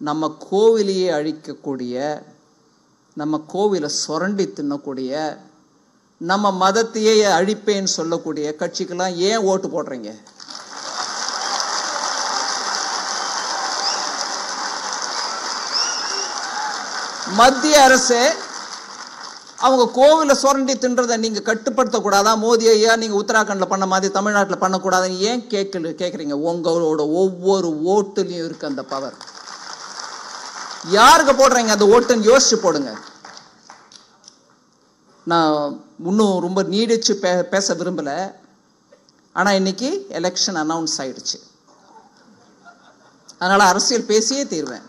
நம்ம கோவிலையே அழிக்கக்கூடிய நம்ம கோவிலை சுரண்டி தின்னக்கூடிய நம்ம மதத்தையே அழிப்பேன்னு சொல்லக்கூடிய கட்சிக்கெல்லாம் ஏன் ஓட்டு போடுறீங்க மத்திய அரசு அவங்க கோவிலை சுரண்டி தின்றதை நீங்க கட்டுப்படுத்தக்கூடாதா மோடி ஐயா நீங்க உத்தராகண்ட்ல பண்ண மாதிரி தமிழ்நாட்டில் பண்ணக்கூடாதுன்னு ஏன் கேட்கல கேட்குறீங்க உங்களோட ஒவ்வொரு ஓட்டுலையும் இருக்கு அந்த பவர் யாருக்கு போடுறீங்க அந்த ஓட்டுன்னு யோசிச்சு போடுங்க நான் இன்னும் ரொம்ப நீடிச்சு பே பேச விரும்பல ஆனா இன்னைக்கு எலெக்ஷன் அனௌன்ஸ் ஆயிடுச்சு அதனால அரசியல் பேசியே தீர்வேன்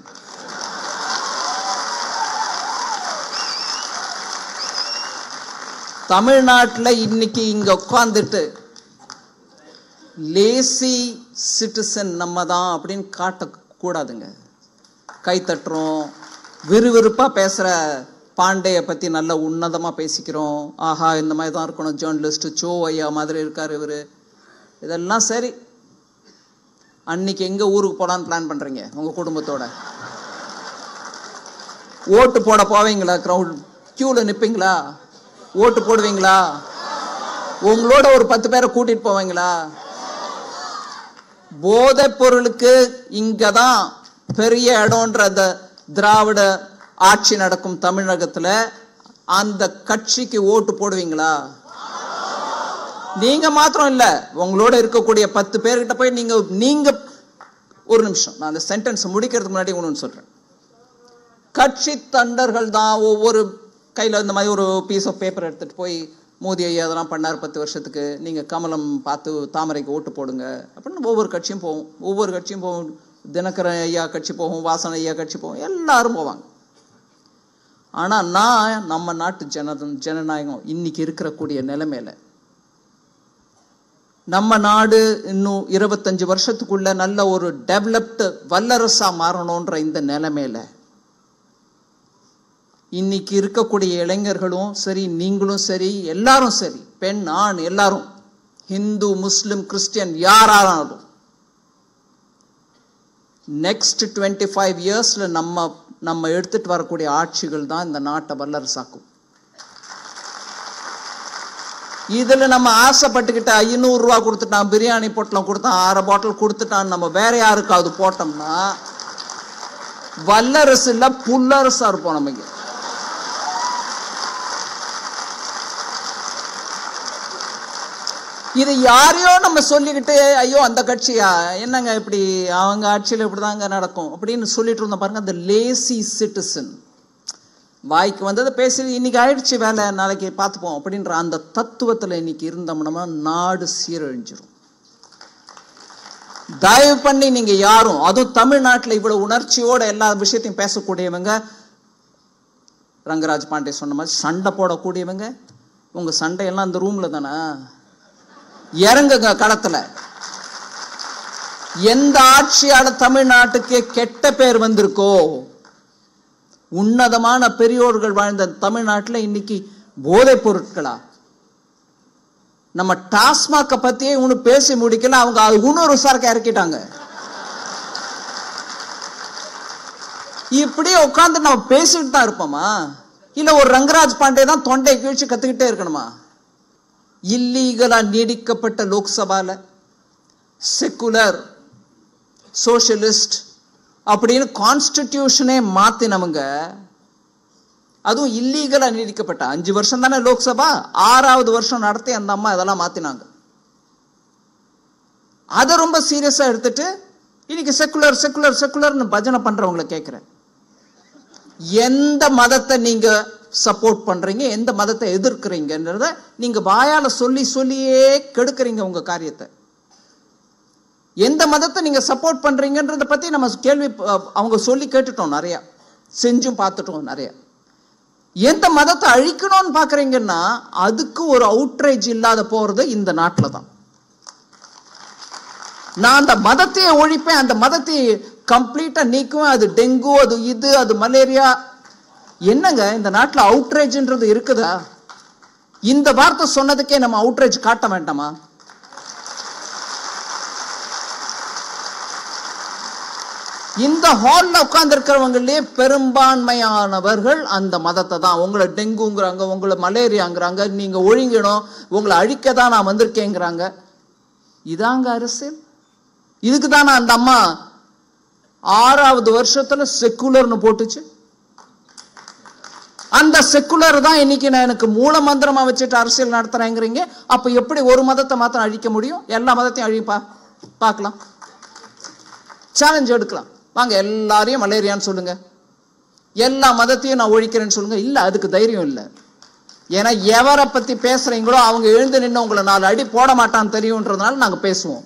தமிழ்நாட்டில் இன்னைக்கு இங்க உட்காந்துட்டு லேசி சிட்டிசன் நம்ம தான் அப்படின்னு காட்டக்கூடாதுங்க கை தட்டுறோம் விறுவிறுப்பா பேசுற பாண்டேய பத்தி நல்ல உன்னதமா பேசிக்கிறோம் ஆஹா இந்த மாதிரி தான் இருக்கணும் ஜேர்னலிஸ்ட் சோ ஐயா மாதிரி இருக்காரு இவரு இதெல்லாம் சரி அன்னைக்கு எங்க ஊருக்கு போலான்னு பிளான் பண்றீங்க உங்க குடும்பத்தோட ஓட்டு போட போவீங்களா கிரவுட் கியூல நிப்பீங்களா ஓட்டு போடுவீங்களா உங்களோட ஒரு பத்து பேரை கூட்டிட்டு போவீங்களா போதைப் பொருளுக்கு இங்கதான் பெரிய இடம்ன்ற அந்த திராவிட ஆட்சி நடக்கும் தமிழகத்துல அந்த கட்சிக்கு ஓட்டு போடுவீங்களா நீங்க மாத்திரம் இல்ல உங்களோட இருக்கக்கூடிய பத்து பேர்கிட்ட போய் நீங்க நீங்க ஒரு நிமிஷம் நான் அந்த சென்டென்ஸ் முடிக்கிறதுக்கு முன்னாடி ஒன்று சொல்றேன் கட்சி தொண்டர்கள் தான் ஒவ்வொரு கையில் இந்த மாதிரி ஒரு பீஸ் ஆஃப் பேப்பர் எடுத்துட்டு போய் மோடி ஐயா அதெல்லாம் பண்ணார் பத்து வருஷத்துக்கு நீங்கள் கமலம் பார்த்து தாமரைக்கு ஓட்டு போடுங்க அப்படின்னு ஒவ்வொரு கட்சியும் போகும் ஒவ்வொரு கட்சியும் போகும் தினகரன் ஐயா கட்சி போகும் வாசன் ஐயா கட்சி போகும் எல்லாரும் போவாங்க ஆனால் நான் நம்ம நாட்டு ஜன ஜனநாயகம் இன்னைக்கு இருக்கக்கூடிய நிலைமையில நம்ம நாடு இன்னும் இருபத்தஞ்சு வருஷத்துக்குள்ள நல்ல ஒரு டெவலப்டு வல்லரசா மாறணுன்ற இந்த நிலைமையில இன்னைக்கு இருக்கக்கூடிய இளைஞர்களும் சரி நீங்களும் சரி எல்லாரும் சரி பெண் ஆண் எல்லாரும் ஹிந்து முஸ்லிம் கிறிஸ்டியன் யாரானாலும் நெக்ஸ்ட் டுவெண்ட்டி ஃபைவ் இயர்ஸ்ல நம்ம நம்ம எடுத்துட்டு வரக்கூடிய ஆட்சிகள் தான் இந்த நாட்டை வல்லரசாக்கும் இதுல நம்ம ஆசைப்பட்டுக்கிட்ட ஐநூறு ரூபா கொடுத்துட்டான் பிரியாணி பொட்டலம் கொடுத்தான் ஆறு பாட்டில் கொடுத்துட்டான் நம்ம வேற யாருக்காவது போட்டோம்னா வல்லரசு இல்ல புல்லரசா இருப்போம் நமக்கு இது யாரையோ நம்ம சொல்லிக்கிட்டு ஐயோ அந்த கட்சியா என்னங்க இப்படி அவங்க ஆட்சியில் இப்படிதாங்க நடக்கும் அப்படின்னு சொல்லிட்டு இருந்தோம் பாருங்க அந்த லேசி சிட்டிசன் வாய்க்கு வந்ததை பேசி இன்னைக்கு ஆயிடுச்சு வேலை நாளைக்கு பார்த்துப்போம் அப்படின்ற அந்த தத்துவத்தில் இன்னைக்கு இருந்தோம்னா நாடு சீரழிஞ்சிரும் தயவு பண்ணி நீங்க யாரும் அதுவும் தமிழ்நாட்டில் இவ்வளவு உணர்ச்சியோட எல்லா விஷயத்தையும் பேசக்கூடியவங்க ரங்கராஜ் பாண்டே சொன்ன மாதிரி சண்டை போடக்கூடியவங்க உங்க சண்டையெல்லாம் அந்த ரூம்ல தானே இறங்குங்க களத்துல எந்த ஆட்சியால தமிழ்நாட்டுக்கு கெட்ட பேர் வந்திருக்கோ உன்னதமான பெரியோர்கள் வாழ்ந்த தமிழ்நாட்டில் இன்னைக்கு போதைப் பொருட்களா நம்ம டாஸ்மாக்க பத்தியே இன்னும் பேசி முடிக்கல அவங்க அது இன்னொரு சரக்கு இறக்கிட்டாங்க இப்படியே உட்காந்து நம்ம பேசிட்டு தான் இருப்போமா இல்ல ஒரு ரங்கராஜ் பாண்டே தான் தொண்டை கீழ்ச்சி கத்துக்கிட்டே இருக்கணுமா இல்லீகலா நீடிக்கப்பட்ட லோக்சபால செக்குலர் சோஷியலிஸ்ட் அப்படின்னு கான்ஸ்டிடியூஷனே மாத்தினவங்க அதுவும் இல்லீகலா நீடிக்கப்பட்ட அஞ்சு வருஷம் தானே லோக்சபா ஆறாவது வருஷம் நடத்தி அந்த அம்மா இதெல்லாம் மாத்தினாங்க அதை ரொம்ப சீரியஸா எடுத்துட்டு இன்னைக்கு செக்குலர் செக்குலர் செக்குலர்னு பஜனை பண்றவங்களை கேட்கிறேன் எந்த மதத்தை நீங்க சப்போர்ட் பண்றீங்க எந்த மதத்தை எதிர்க்கிறீங்கன்றத நீங்க வாயால சொல்லி சொல்லியே கெடுக்கிறீங்க உங்க காரியத்தை எந்த மதத்தை நீங்க சப்போர்ட் பண்றீங்கன்றத பத்தி நம்ம கேள்வி அஹ், அவங்க சொல்லி கேட்டுட்டோம் நிறைய செஞ்சும் பார்த்துட்டோம் நிறைய எந்த மதத்தை அழிக்கணும்னு பாக்குறீங்கன்னா அதுக்கு ஒரு அவுட்ரேஜ் இல்லாத போறது இந்த நாட்டில தான் நான் அந்த மதத்தையே ஒழிப்பேன் அந்த மதத்தை கம்ப்ளீட்டா நீக்குவேன் அது டெங்கு அது இது அது மலேரியா என்னங்க இந்த நாட்டில் அவுட்ரேஜ்ன்றது இருக்குதா இந்த வார்த்தை சொன்னதுக்கே நம்ம அவுட்ரேஜ் காட்ட வேண்டாமா இந்த ஹால்ல உட்கார்ந்து இருக்கிறவங்களே பெரும்பான்மையானவர்கள் அந்த மதத்தை தான் உங்களை டெங்குங்கிறாங்க உங்களை மலேரியாங்கிறாங்க நீங்க ஒழுங்கணும் உங்களை அழிக்க தான் நான் வந்திருக்கேங்கிறாங்க இதாங்க அரசியல் இதுக்கு தானே அந்த அம்மா ஆறாவது வருஷத்துல செக்குலர்னு போட்டுச்சு அந்த செக்குலர் தான் இன்னைக்கு நான் எனக்கு மூல மந்திரமா வச்சுட்டு அரசியல் நடத்துறேங்கிறீங்க அப்ப எப்படி ஒரு மதத்தை மாத்திரம் அழிக்க முடியும் எல்லா மதத்தையும் அழிப்பா பார்க்கலாம் சேலஞ்ச் எடுக்கலாம் வாங்க எல்லாரையும் மலேரியான்னு சொல்லுங்க எல்லா மதத்தையும் நான் ஒழிக்கிறேன்னு சொல்லுங்க இல்ல அதுக்கு தைரியம் இல்லை ஏன்னா எவரை பத்தி பேசுறீங்களோ அவங்க எழுந்து நின்று உங்களை நாலு அடி போட மாட்டான்னு தெரியுன்றதுனால நாங்க பேசுவோம்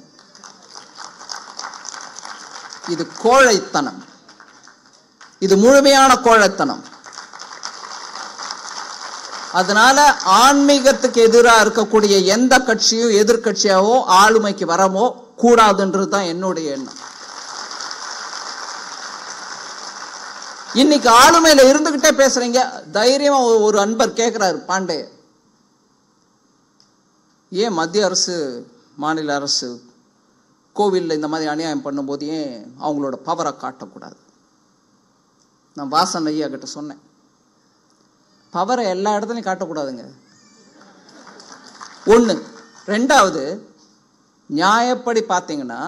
இது கோழைத்தனம் இது முழுமையான கோழைத்தனம் அதனால ஆன்மீகத்துக்கு எதிராக இருக்கக்கூடிய எந்த கட்சியும் எதிர்கட்சியாவோ ஆளுமைக்கு வரவோ கூடாதுன்றது தான் என்னுடைய எண்ணம் இன்னைக்கு ஆளுமையில இருந்துகிட்டே பேசுறீங்க தைரியமா ஒரு- ஒரு அன்பர் கேட்கிறாரு பாண்டே ஏன் மத்திய அரசு மாநில அரசு கோவில்ல இந்த மாதிரி அநியாயம் பண்ணும்போது ஏன் அவங்களோட பவரை காட்டக்கூடாது நான் வாசன் ஐயா கிட்ட சொன்னேன் பவரை எல்லா இடத்துலையும் காட்டக்கூடாதுங்க ஒன்று ரெண்டாவது நியாயப்படி பார்த்தீங்கன்னா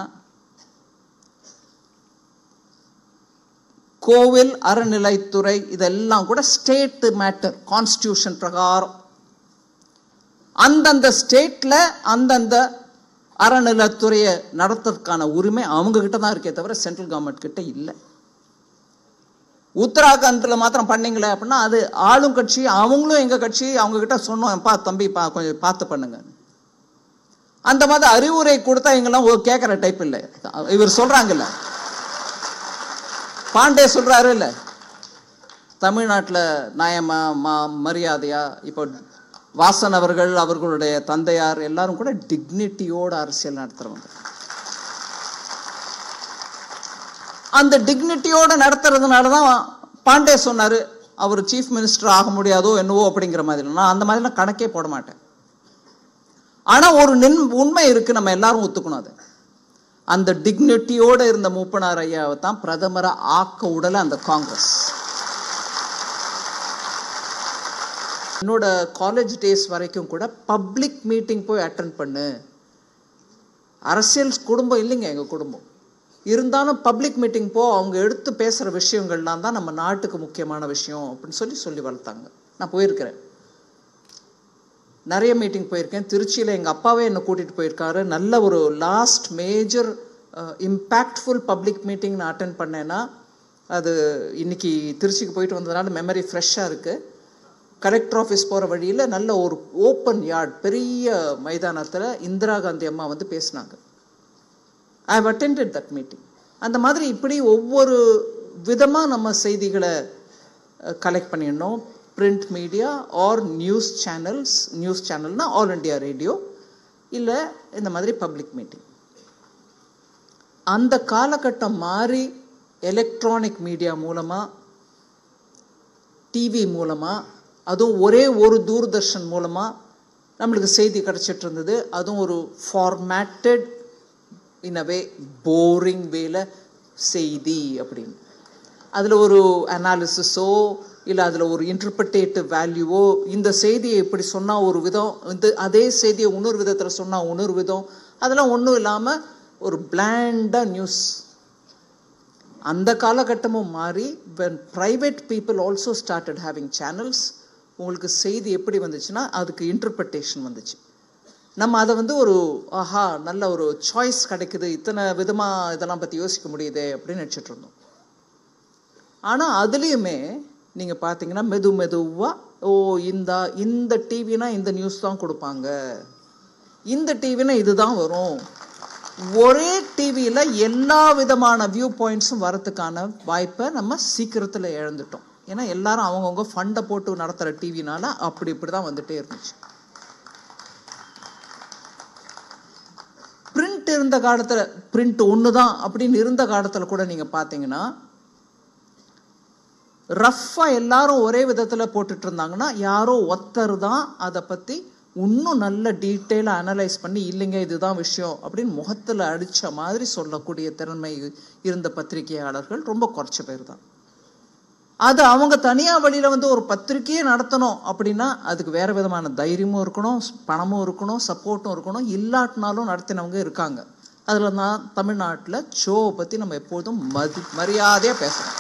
கோவில் அறநிலைத்துறை இதெல்லாம் கூட ஸ்டேட் மேட்டர் கான்ஸ்டியூஷன் பிரகாரம் அந்தந்த ஸ்டேட்ல அந்தந்த அறநிலைத்துறையை நடத்துறதுக்கான உரிமை அவங்க கிட்ட தான் இருக்கே தவிர சென்ட்ரல் கவர்மெண்ட் கிட்ட இல்லை உத்தராகண்ட்ல மாத்திரம் பண்ணீங்களே அப்படின்னா அது ஆளும் கட்சி அவங்களும் எங்க கட்சி அவங்க கிட்ட சொன்னோம் பா தம்பி பா கொஞ்சம் பார்த்து பண்ணுங்க அந்த மாதிரி அறிவுரை கொடுத்தா இங்கெல்லாம் ஓ கேட்குற டைப் இல்லை இவர் சொல்றாங்கல்ல பாண்டே சொல்றாரு இல்ல தமிழ்நாட்டில் நியாயமா மா மரியாதையா இப்போ வாசன் அவர்கள் அவர்களுடைய தந்தையார் எல்லாரும் கூட டிக்னிட்டியோட அரசியல் நடத்துறவங்க அந்த டிக்னிட்டியோட நடத்துறதுனால தான் பாண்டே சொன்னாரு அவர் சீஃப் மினிஸ்டர் ஆக முடியாதோ என்னவோ அப்படிங்கிற மாதிரி நான் அந்த மாதிரிலாம் கணக்கே போட மாட்டேன் ஆனா ஒரு நின் உண்மை இருக்கு நம்ம எல்லாரும் ஒத்துக்கணும் அது அந்த டிக்னிட்டியோட இருந்த மூப்பனார் ஐயாவை தான் பிரதமரை ஆக்க உடல அந்த காங்கிரஸ் என்னோட காலேஜ் டேஸ் வரைக்கும் கூட பப்ளிக் மீட்டிங் போய் அட்டன் பண்ணு அரசியல் குடும்பம் இல்லைங்க எங்க குடும்பம் இருந்தாலும் பப்ளிக் மீட்டிங் போ அவங்க எடுத்து பேசுற விஷயங்கள்லாம் தான் நம்ம நாட்டுக்கு முக்கியமான விஷயம் அப்படின்னு சொல்லி சொல்லி வளர்த்தாங்க நான் போயிருக்கிறேன் நிறைய மீட்டிங் போயிருக்கேன் திருச்சியில் எங்கள் அப்பாவே என்னை கூட்டிகிட்டு போயிருக்காரு நல்ல ஒரு last major impactful public meeting நான் அட்டன் பண்ணேன்னா அது இன்னைக்கு திருச்சிக்கு போயிட்டு வந்ததுனால மெமரி ஃப்ரெஷ்ஷாக இருக்குது கலெக்டர் ஆஃபீஸ் போகிற வழியில் நல்ல ஒரு ஓப்பன் யார்ட் பெரிய மைதானத்தில் இந்திரா காந்தி அம்மா வந்து பேசினாங்க I have attended that meeting அந்த மாதிரி இப்படி ஒவ்வொரு விதமாக நம்ம செய்திகளை கலெக்ட் பண்ணிடணும் print media or news channels news சேனல்னா ஆல் இண்டியா ரேடியோ இல்லை இந்த மாதிரி பப்ளிக் மீட்டிங் அந்த காலகட்டம் மாறி எலக்ட்ரானிக் மீடியா மூலமாக டிவி மூலமாக அதுவும் ஒரே ஒரு தூர்தர்ஷன் மூலமாக நம்மளுக்கு செய்தி கிடச்சிட்டு இருந்தது அதுவும் ஒரு ஃபார்மேட்டட் இன் அ வே போரிங் வேல செய்தி அப்படின்னு அதில் ஒரு அனாலிசிஸோ இல்லை அதில் ஒரு இன்டர்பிரட்டேட்டிவ் வேல்யூவோ இந்த செய்தியை இப்படி சொன்னால் ஒரு விதம் இந்த அதே செய்தியை இன்னொரு விதத்தில் சொன்னால் இன்னொரு விதம் அதெல்லாம் ஒன்றும் இல்லாமல் ஒரு பிளாண்டாக நியூஸ் அந்த காலகட்டமும் மாறி when private people also started having channels உங்களுக்கு செய்தி எப்படி வந்துச்சுன்னா அதுக்கு இன்டர்பிரட்டேஷன் வந்துச்சு நம்ம அதை வந்து ஒரு ஆஹா நல்ல ஒரு சாய்ஸ் கிடைக்குது இத்தனை விதமாக இதெல்லாம் பற்றி யோசிக்க முடியுதே அப்படின்னு நினச்சிட்டு இருந்தோம் ஆனால் அதுலேயுமே நீங்கள் பார்த்தீங்கன்னா மெது மெதுவாக ஓ இந்த இந்த டிவினா இந்த நியூஸ் தான் கொடுப்பாங்க இந்த டிவினா இதுதான் வரும் ஒரே டிவியில் எல்லா விதமான வியூ பாயிண்ட்ஸும் வரதுக்கான வாய்ப்பை நம்ம சீக்கிரத்தில் இழந்துட்டோம் ஏன்னா எல்லாரும் அவங்கவுங்க ஃபண்டை போட்டு நடத்துகிற டிவினால அப்படி இப்படி தான் வந்துட்டே இருந்துச்சு பிரிண்ட் இருந்த காலத்தில் பிரிண்ட் ஒன்று தான் அப்படின்னு இருந்த காலத்தில் கூட நீங்கள் பார்த்தீங்கன்னா ரஃப்பாக எல்லாரும் ஒரே விதத்தில் போட்டுட்டு இருந்தாங்கன்னா யாரோ ஒருத்தர் தான் அதை பற்றி இன்னும் நல்ல டீட்டெயிலாக அனலைஸ் பண்ணி இல்லைங்க இதுதான் விஷயம் அப்படின்னு முகத்தில் அடித்த மாதிரி சொல்லக்கூடிய திறமை இருந்த பத்திரிகையாளர்கள் ரொம்ப குறைச்ச பேர் தான் அது அவங்க தனியாக வழியில் வந்து ஒரு பத்திரிக்கையே நடத்தணும் அப்படின்னா அதுக்கு வேறு விதமான தைரியமும் இருக்கணும் பணமும் இருக்கணும் சப்போர்ட்டும் இருக்கணும் இல்லாட்டினாலும் நடத்தினவங்க இருக்காங்க அதில் நான் தமிழ்நாட்டில் ஷோவை பற்றி நம்ம எப்போதும் மதி மரியாதையாக பேசணும்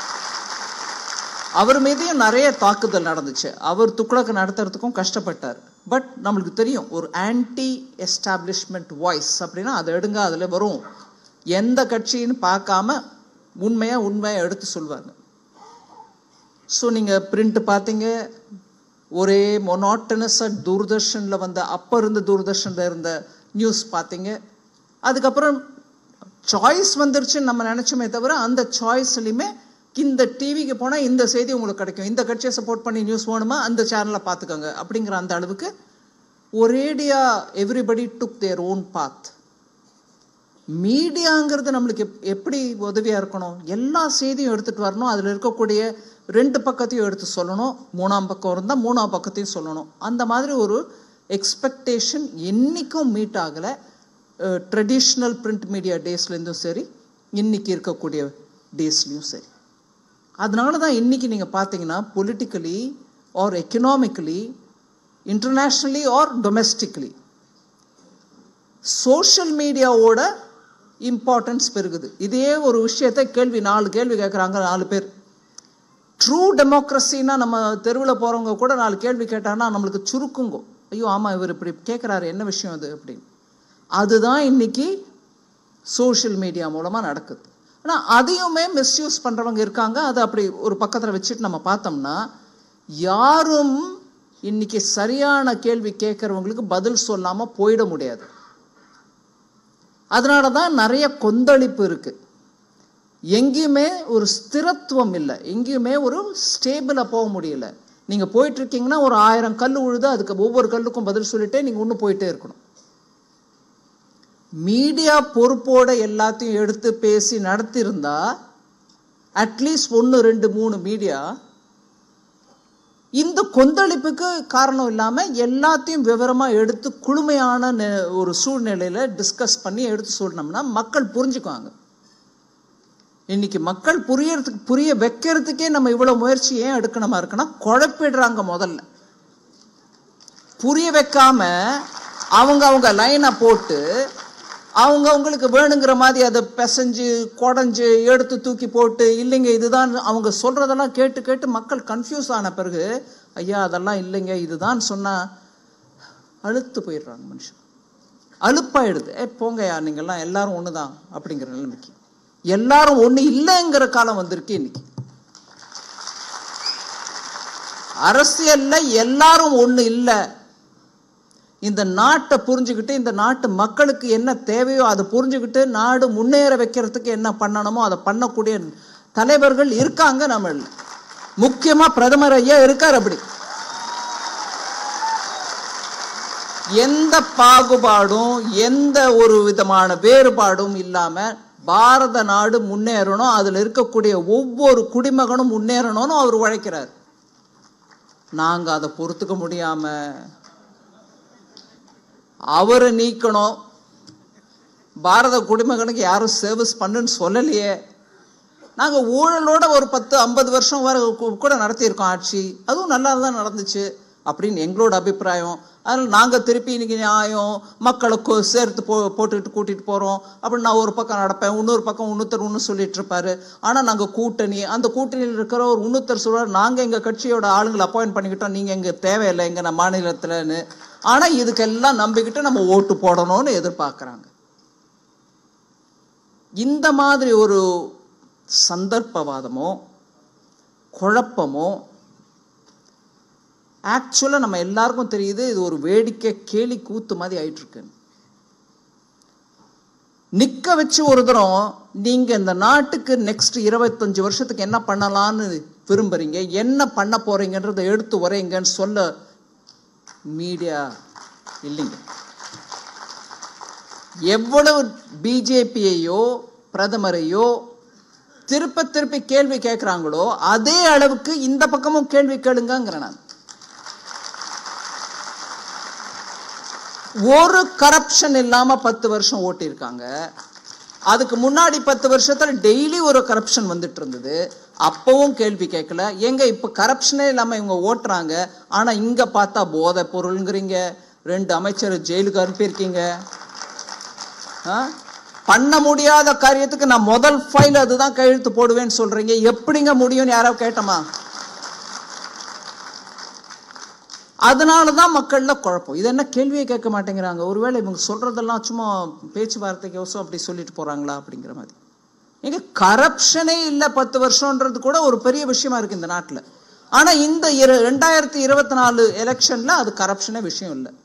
அவர் மீதையும் நிறைய தாக்குதல் நடந்துச்சு அவர் துக்ளக்கு நடத்துறதுக்கும் கஷ்டப்பட்டார் பட் நம்மளுக்கு தெரியும் ஒரு ஆன்டி எஸ்டாப்ளிஷ்மெண்ட் வாய்ஸ் அப்படின்னா அதை எடுங்க அதில் வரும் எந்த கட்சின்னு பார்க்காம உண்மையாக உண்மையாக எடுத்து சொல்வாங்க ஸோ நீங்கள் பிரிண்ட் பார்த்தீங்க ஒரே மொனாட்டனஸாக தூர்தர்ஷனில் வந்த அப்போ இருந்த தூர்தர்ஷனில் இருந்த நியூஸ் பார்த்தீங்க அதுக்கப்புறம் சாய்ஸ் வந்துருச்சுன்னு நம்ம நினச்சோமே தவிர அந்த சாய்ஸ்லையுமே இந்த டிவிக்கு போனால் இந்த செய்தி உங்களுக்கு கிடைக்கும் இந்த கட்சியை சப்போர்ட் பண்ணி நியூஸ் வேணுமா அந்த சேனலில் பார்த்துக்கோங்க அப்படிங்கிற அந்த அளவுக்கு ஒரேடியா எவ்ரிபடி டுக் தேர் ஓன் பாத் மீடியாங்கிறது நம்மளுக்கு எப் எப்படி உதவியாக இருக்கணும் எல்லா செய்தியும் எடுத்துகிட்டு வரணும் அதில் இருக்கக்கூடிய ரெண்டு பக்கத்தையும் எடுத்து சொல்லணும் மூணாம் பக்கம் இருந்தால் மூணாம் பக்கத்தையும் சொல்லணும் அந்த மாதிரி ஒரு எக்ஸ்பெக்டேஷன் என்றைக்கும் மீட் ஆகலை ட்ரெடிஷ்னல் பிரிண்ட் மீடியா டேஸ்லேருந்தும் சரி இன்னைக்கு இருக்கக்கூடிய டேஸ்லேயும் சரி அதனால தான் இன்றைக்கி நீங்கள் பார்த்தீங்கன்னா politically or economically internationally or domestically social மீடியாவோட இம்பார்ட்டன்ஸ் பெருகுது இதே ஒரு விஷயத்தை கேள்வி நாலு கேள்வி கேட்குறாங்க நாலு பேர் ட்ரூ டெமோக்ரஸின்னா நம்ம தெருவில் போகிறவங்க கூட நாலு கேள்வி கேட்டாங்கன்னா நம்மளுக்கு சுருக்குங்கோ ஐயோ ஆமாம் இவர் இப்படி கேட்குறாரு என்ன விஷயம் அது அப்படின்னு அதுதான் இன்னைக்கு சோஷியல் மீடியா மூலமாக நடக்குது ஆனால் அதையுமே மிஸ்யூஸ் பண்ணுறவங்க இருக்காங்க அதை அப்படி ஒரு பக்கத்தில் வச்சுட்டு நம்ம பார்த்தோம்னா யாரும் இன்னைக்கு சரியான கேள்வி கேட்குறவங்களுக்கு பதில் சொல்லாமல் போயிட முடியாது அதனால தான் நிறைய கொந்தளிப்பு இருக்குது எங்கேயுமே ஒரு ஸ்திரத்துவம் இல்லை எங்கேயுமே ஒரு ஸ்டேபிளாக போக முடியல நீங்கள் போயிட்டுருக்கீங்கன்னா ஒரு ஆயிரம் கல் உழுது அதுக்கு ஒவ்வொரு கல்லுக்கும் பதில் சொல்லிட்டே நீங்கள் இன்னும் போயிட்டே இருக்கணும் மீடியா பொறுப்போட எல்லாத்தையும் எடுத்து பேசி நடத்தியிருந்தா அட்லீஸ்ட் ஒன்று ரெண்டு மூணு மீடியா இந்த கொந்தளிப்புக்கு காரணம் இல்லாமல் எல்லாத்தையும் விவரமாக எடுத்து குளுமையான ஒரு சூழ்நிலையில் டிஸ்கஸ் பண்ணி எடுத்து சொல்லணும்னா மக்கள் புரிஞ்சுக்குவாங்க இன்னைக்கு மக்கள் புரியறதுக்கு புரிய வைக்கிறதுக்கே நம்ம இவ்வளோ முயற்சி ஏன் எடுக்கணுமா இருக்குன்னா குழப்பிடுறாங்க முதல்ல புரிய வைக்காம அவங்க அவங்க லைனை போட்டு அவங்க அவங்களுக்கு வேணுங்கிற மாதிரி அதை பிசைஞ்சு குடஞ்சு எடுத்து தூக்கி போட்டு இல்லைங்க இதுதான் அவங்க சொல்கிறதெல்லாம் கேட்டு கேட்டு மக்கள் கன்ஃபியூஸ் ஆன பிறகு ஐயா அதெல்லாம் இல்லைங்க இதுதான் சொன்னால் அழுத்து போயிடுறாங்க மனுஷன் அழுப்பாயிடுது ஏ போங்கய்யா நீங்கள்லாம் எல்லாரும் ஒன்று தான் அப்படிங்கிற நிலைமைக்கு எல்லாரும் ஒன்று இல்லைங்கிற காலம் வந்திருக்கு இன்னைக்கு அரசியல்ல எல்லாரும் ஒன்று இல்லை இந்த நாட்டை புரிஞ்சுக்கிட்டு இந்த நாட்டு மக்களுக்கு என்ன தேவையோ அதை புரிஞ்சுக்கிட்டு நாடு முன்னேற வைக்கிறதுக்கு என்ன பண்ணணுமோ அதை பண்ணக்கூடிய தலைவர்கள் இருக்காங்க நம்ம முக்கியமா பிரதமர் ஐயா இருக்கார் அப்படி எந்த பாகுபாடும் எந்த ஒரு விதமான வேறுபாடும் இல்லாம பாரத நாடு முன்னேறணும் அதுல இருக்கக்கூடிய ஒவ்வொரு குடிமகனும் முன்னேறணும்னு அவர் உழைக்கிறார் நாங்க அதை பொறுத்துக்க முடியாம அவரை நீக்கணும் பாரத குடிமகனுக்கு யாரும் சர்வீஸ் பண்ணுன்னு சொல்லலையே நாங்கள் ஊழலோட ஒரு பத்து ஐம்பது வருஷம் வர கூட நடத்தியிருக்கோம் ஆட்சி அதுவும் நல்லா தான் நடந்துச்சு அப்படின்னு எங்களோட அபிப்பிராயம் அதனால் நாங்கள் திருப்பி இன்னைக்கு நியாயம் மக்களை சேர்த்து போ போட்டுக்கிட்டு கூட்டிகிட்டு போகிறோம் அப்படின்னு நான் ஒரு பக்கம் நடப்பேன் இன்னொரு பக்கம் இன்னொருத்தர் ஒன்று சொல்லிட்டு இருப்பாரு ஆனால் நாங்கள் கூட்டணி அந்த கூட்டணியில் இருக்கிற ஒரு இன்னொருத்தர் சொல்கிறார் நாங்கள் எங்கள் கட்சியோட ஆளுங்களை அப்பாயிண்ட் பண்ணிக்கிட்டோம் நீங்கள் எங்கள் தேவையில்லை எங்கள் மாநிலத்தில்னு ஆனால் இதுக்கெல்லாம் நம்பிக்கிட்டு நம்ம ஓட்டு போடணும்னு எதிர்பார்க்குறாங்க இந்த மாதிரி ஒரு சந்தர்ப்பவாதமோ குழப்பமோ ஆக்சுவலாக நம்ம எல்லாருக்கும் தெரியுது இது ஒரு வேடிக்கை கேலி கூத்து மாதிரி ஆயிட்டுருக்கு நிற்க வச்சு ஒரு தரம் நீங்கள் இந்த நாட்டுக்கு நெக்ஸ்ட் இருபத்தஞ்சு வருஷத்துக்கு என்ன பண்ணலான்னு விரும்புறீங்க என்ன பண்ண போறீங்கன்றதை எடுத்து வரைங்கன்னு சொல்ல மீடியா இல்லைங்க எவ்வளவு பிஜேபியையோ பிரதமரையோ திருப்ப திருப்பி கேள்வி கேட்குறாங்களோ அதே அளவுக்கு இந்த பக்கமும் கேள்வி கேளுங்கங்கிற நான் ஒரு கரப்ஷன் இல்லாம பத்து வருஷம் ஓட்டியிருக்காங்க அதுக்கு முன்னாடி பத்து வருஷத்துல டெய்லி ஒரு கரப்ஷன் வந்துட்டு இருந்தது அப்பவும் கேள்வி கேட்கல எங்க இப்ப கரப்ஷனே இல்லாம இவங்க ஓட்டுறாங்க ஆனா இங்க பார்த்தா போதை பொருள்ங்கிறீங்க ரெண்டு அமைச்சர் ஜெயிலுக்கு அனுப்பியிருக்கீங்க ஆ? பண்ண முடியாத காரியத்துக்கு நான் முதல் ஃபைல் அதுதான் கையெழுத்து போடுவேன்னு சொல்றீங்க எப்படிங்க முடியும்னு யாராவது கேட்டோமா அதனால தான் மக்கள்ல குழப்பம் இது என்ன கேள்வியே கேட்க மாட்டேங்கிறாங்க ஒருவேளை இவங்க சொல்றதெல்லாம் சும்மா பேச்சுவார்த்தைக்கோசம் அப்படி சொல்லிட்டு போறாங்களா அப்படிங்கிற மாதிரி எங்க கரப்ஷனே இல்லை பத்து வருஷம்ன்றது கூட ஒரு பெரிய விஷயமா இருக்கு இந்த நாட்டில் ஆனா இந்த இரு ரெண்டாயிரத்தி இருபத்தி நாலு எலெக்ஷன்ல அது கரப்ஷனே விஷயம் இல்லை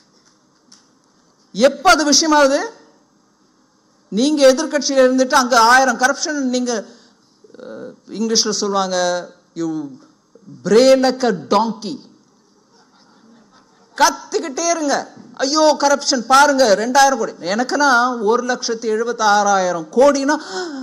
எப்ப அது விஷயமாகுது நீங்க எதிர்க்கட்சியில இருந்துட்டு அங்க ஆயிரம் கரப்ஷன் நீங்க அஹ், இங்கிலீஷ்ல சொல்லுவாங்க யூ பிரே லைக் அ டாங்கி கத்திக்கிட்டே இருங்க ஐயோ கரப்ஷன் பாருங்க ரெண்டாயிரம் கோடி எனக்கெல்லாம் ஒரு லட்சத்தி எழுபத்தி ஆறாயிரம் கோடினா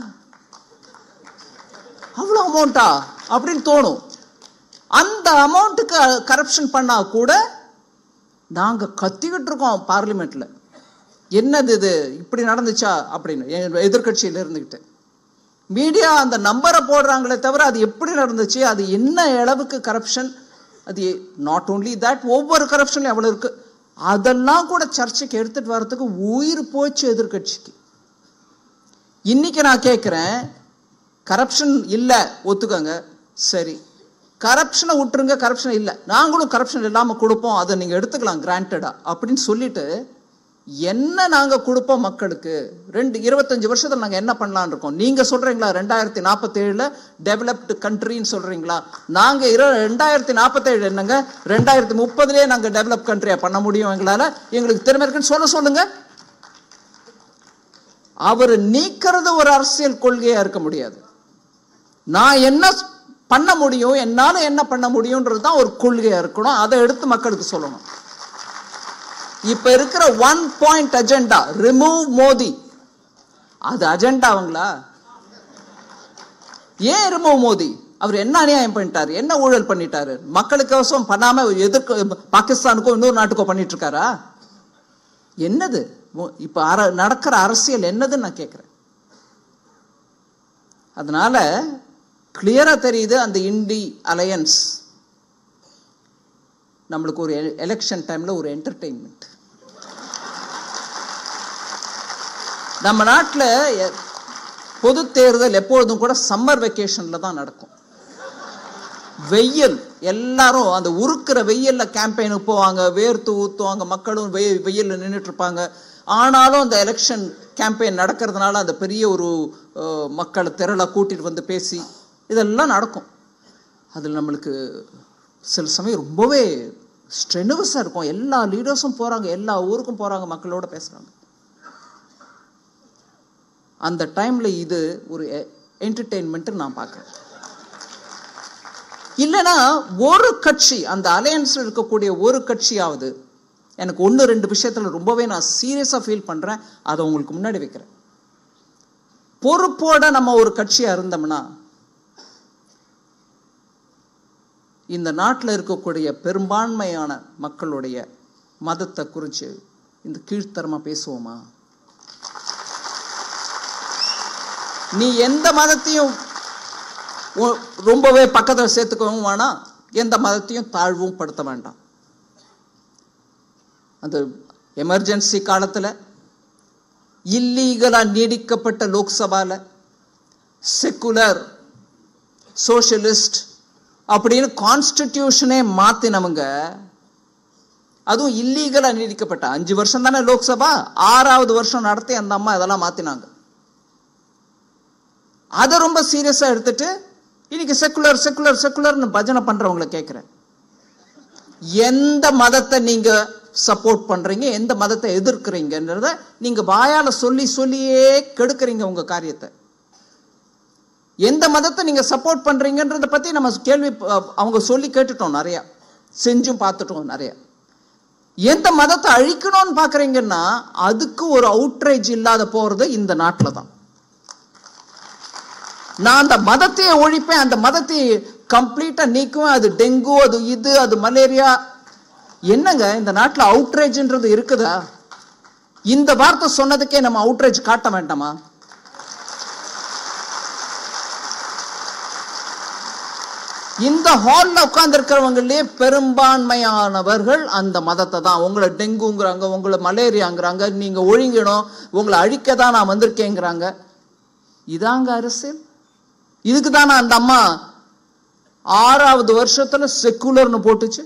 அவ்வளோ அமௌண்ட்டா அப்படின்னு தோணும் அந்த அமௌண்ட்டுக்கு கரப்ஷன் பண்ணா கூட நாங்க கத்திக்கிட்டு இருக்கோம் பார்லிமெண்ட்ல என்னது இது இப்படி நடந்துச்சா அப்படின்னு எ- எதிர்க்கட்சியில இருந்துகிட்டு மீடியா அந்த நம்பரை போடுறாங்களே தவிர அது எப்படி நடந்துச்சு அது என்ன அளவுக்கு கரப்ஷன் அது நாட் ஓன்லி தட் ஒவ்வொரு கரப்ஷன்லையும் எவ்வளவு இருக்கு அதெல்லாம் கூட சர்ச்சைக்கு எடுத்துட்டு வர்றதுக்கு உயிர் போச்சு எதிர்க்கட்சிக்கு இன்னைக்கு நான் கேட்குறேன் கரப்ஷன் இல்லை ஒத்துக்கங்க சரி கரப்ஷனை விட்டுருங்க கரப்ஷன் இல்லை நாங்களும் கரப்ஷன் இல்லாமல் கொடுப்போம் அதை நீங்கள் எடுத்துக்கலாம் கிராண்டடா அப்படின்னு சொல்லிட்டு என்ன நாங்கள் கொடுப்போம் மக்களுக்கு ரெண்டு இருபத்தஞ்சு வருஷத்தில் நாங்கள் என்ன பண்ணலாம்னு இருக்கோம் நீங்கள் சொல்கிறீங்களா ரெண்டாயிரத்தி நாற்பத்தேழில் டெவலப்டு கண்ட்ரின்னு சொல்கிறீங்களா நாங்கள் இரு ரெண்டாயிரத்தி நாற்பத்தேழு என்னங்க ரெண்டாயிரத்தி முப்பதுலேயே நாங்கள் டெவலப் கண்ட்ரியாக பண்ண முடியும் எங்களால் எங்களுக்கு திறமை இருக்குன்னு சொல்ல சொல்லுங்கள் அவர் நீக்கிறது ஒரு அரசியல் கொள்கையா இருக்க முடியாது நான் என்ன பண்ண முடியும் என்னால என்ன பண்ண முடியும்ன்றது தான் ஒரு கொள்கையா இருக்கணும் அதை எடுத்து மக்களுக்கு சொல்லணும் இப்ப இருக்கிற one point agenda remove Modi அது அஜெண்டாவுங்களா ஏன் ரிமூவ் மோடி அவர் என்ன அநியாயம் பண்ணிட்டாரு என்ன ஊழல் பண்ணிட்டாரு மக்களுக்கோசம் பண்ணாம எதிர்க்க பாகிஸ்தானுக்கோ இன்னொரு நாட்டுக்கோ பண்ணிட்டு இருக்காரா என்னது மோ- இப்ப அர நடக்கிற அரசியல் என்னதுன்னு நான் கேட்கிறேன் அதனால கிளியரா தெரியுது அந்த இண்டி அலையன்ஸ் நம்மளுக்கு ஒரு எலெக்ஷன் டைம்ல ஒரு என்டர்டெயின்மெண்ட் நம்ம நாட்டில் பொது தேர்தல் எப்பொழுதும் கூட சம்மர் வெக்கேஷன்ல தான் நடக்கும் வெயில் எல்லாரும் அந்த உருக்குற வெயில்ல கேம்பெயினுக்கு போவாங்க வேர்த்து ஊத்துவாங்க மக்களும் வெய் வெயில்ல நின்றுட்டு இருப்பாங்க ஆனாலும் அந்த எலெக்ஷன் கேம்பெயின் நடக்கிறதுனால அந்த பெரிய ஒரு அஹ், மக்களை திரள கூட்டிட்டு வந்து பேசி இதெல்லாம் நடக்கும் அதில் நம்மளுக்கு சில சமயம் ரொம்பவே ஸ்ட்ரெனுவஸாக இருக்கும் எல்லா லீடர்ஸும் போகிறாங்க எல்லா ஊருக்கும் போகிறாங்க மக்களோட பேசுகிறாங்க அந்த டைமில் இது ஒரு என்டர்டெயின்மெண்ட்டு நான் பார்க்குறேன் இல்லைன்னா ஒரு கட்சி அந்த அலையன்ஸில் இருக்கக்கூடிய ஒரு கட்சியாவது எனக்கு ஒன்று ரெண்டு விஷயத்தில் ரொம்பவே நான் சீரியஸாக ஃபீல் பண்ணுறேன் அதை உங்களுக்கு முன்னாடி வைக்கிறேன் பொறுப்போட நம்ம ஒரு கட்சியாக இருந்தோம்னா இந்த நாட்டில் இருக்கக்கூடிய பெரும்பான்மையான மக்களுடைய மதத்தை குறித்து இந்த கீழ்த்தரமாக பேசுவோமா நீ எந்த மதத்தையும் ஒ- ரொம்பவே பக்கத்தில் சேர்த்துக்கவும் வேணாம் எந்த மதத்தையும் தாழ்வும் படுத்த வேண்டாம் அந்த எமர்ஜென்சி காலத்தில் இல்லீகலாக நீடிக்கப்பட்ட லோக்சபால செக்குலர் சோஷியலிஸ்ட் அப்படின்னு கான்ஸ்டிடியூஷனே மாத்தினவங்க அதுவும் இல்லீகலாக நீடிக்கப்பட்ட அஞ்சு வருஷம் தானே லோக்சபா ஆறாவது வருஷம் நடத்தி அந்த அம்மா இதெல்லாம் மாத்தினாங்க அதை ரொம்ப சீரியஸா எடுத்துட்டு இன்னைக்கு செக்குலர் செக்குலர் செக்குலர்னு பஜனை பண்றவங்கள கேட்கிறேன் எந்த மதத்தை நீங்க சப்போர்ட் பண்றீங்க எந்த மதத்தை எதிர்க்கிறீங்கன்றத நீங்க வாயால சொல்லி சொல்லியே கெடுக்குறீங்க உங்க காரியத்தை எந்த மதத்தை நீங்க சப்போர்ட் பண்றீங்கன்றத பத்தி நம்ம கேள்வி அஹ், அவங்க சொல்லி கேட்டுட்டோம் நிறைய செஞ்சும் பார்த்துட்டோம் நிறைய எந்த மதத்தை அழிக்கணும்னு பாக்குறீங்கன்னா அதுக்கு ஒரு அவுட்ரேஜ் இல்லாத போறது இந்த நாட்டில் தான் நான் அந்த மதத்தையே ஒழிப்பேன் அந்த மதத்தை கம்ப்ளீட்டா நீக்குவேன் அது டெங்கு அது இது அது மலேரியா என்னங்க இந்த நாட்டுல அவுட்ரேஜ்ன்றது இருக்குதா இந்த வார்த்தை சொன்னதுக்கே நம்ம அவுட்ரேஜ் காட்ட வேண்டாமா இந்த ஹால்ல உட்கார்ந்து இருக்கிறவங்களே பெரும்பான்மையானவர்கள் அந்த மதத்தை தான் உங்களை டெங்குங்கிறாங்க உங்களை மலேரியாங்கிறாங்க நீங்க ஒழுங்கணும் உங்களை அழிக்க தான் நான் வந்திருக்கேங்கிறாங்க இதாங்க அரசியல் இதுக்கு தானே அந்த அம்மா ஆறாவது வருஷத்துல செக்குலர்னு போட்டுச்சு